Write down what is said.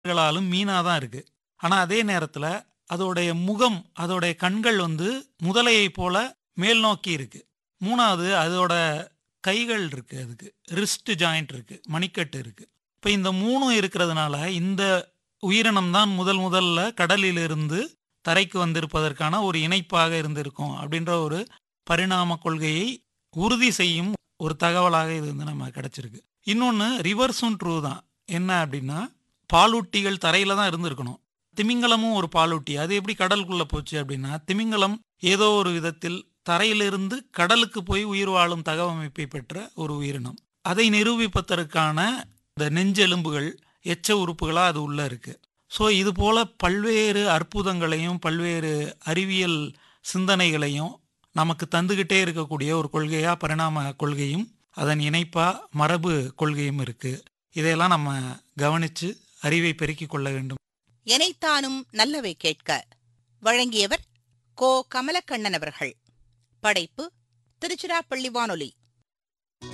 ாலும் மீனா தான் இருக்கு ஆனா அதே நேரத்துல அதோடைய முகம் அதோடைய கண்கள் வந்து முதலையை போல மேல் நோக்கி இருக்கு மூணாவது அதோட கைகள் இருக்கு அதுக்கு ரிஸ்ட் ஜாயிண்ட் இருக்கு மணிக்கட்டு இருக்கு இப்ப இந்த மூணும் இருக்கிறதுனால இந்த உயிரினம் தான் முதல் முதல்ல கடலிலிருந்து தரைக்கு வந்திருப்பதற்கான ஒரு இணைப்பாக இருந்திருக்கும் அப்படின்ற ஒரு பரிணாம கொள்கையை உறுதி செய்யும் ஒரு தகவலாக இது வந்து நம்ம கிடைச்சிருக்கு இன்னொன்று ரிவர்ஸும் ட்ரூ தான் என்ன அப்படின்னா பாலூட்டிகள் தரையில தான் இருந்திருக்கணும் திமிங்கலமும் ஒரு பாலூட்டி அது எப்படி கடலுக்குள்ள போச்சு அப்படின்னா திமிங்கலம் ஏதோ ஒரு விதத்தில் தரையிலிருந்து கடலுக்கு போய் உயிர் வாழும் தகவமைப்பை பெற்ற ஒரு உயிரினம் அதை நிரூபிப்பதற்கான இந்த நெஞ்செலும்புகள் எச்ச உறுப்புகளா அது உள்ள இருக்கு ஸோ இது போல பல்வேறு அற்புதங்களையும் பல்வேறு அறிவியல் சிந்தனைகளையும் நமக்கு தந்துகிட்டே இருக்கக்கூடிய ஒரு கொள்கையா பரிணாம கொள்கையும் அதன் இணைப்பா மரபு கொள்கையும் இருக்கு இதையெல்லாம் நம்ம கவனிச்சு அறிவை பெருக்கிக் கொள்ள வேண்டும் எனைத்தானும் நல்லவை கேட்க வழங்கியவர் கோ கமலக்கண்ணன் அவர்கள் படைப்பு திருச்சிராப்பள்ளி வானொலி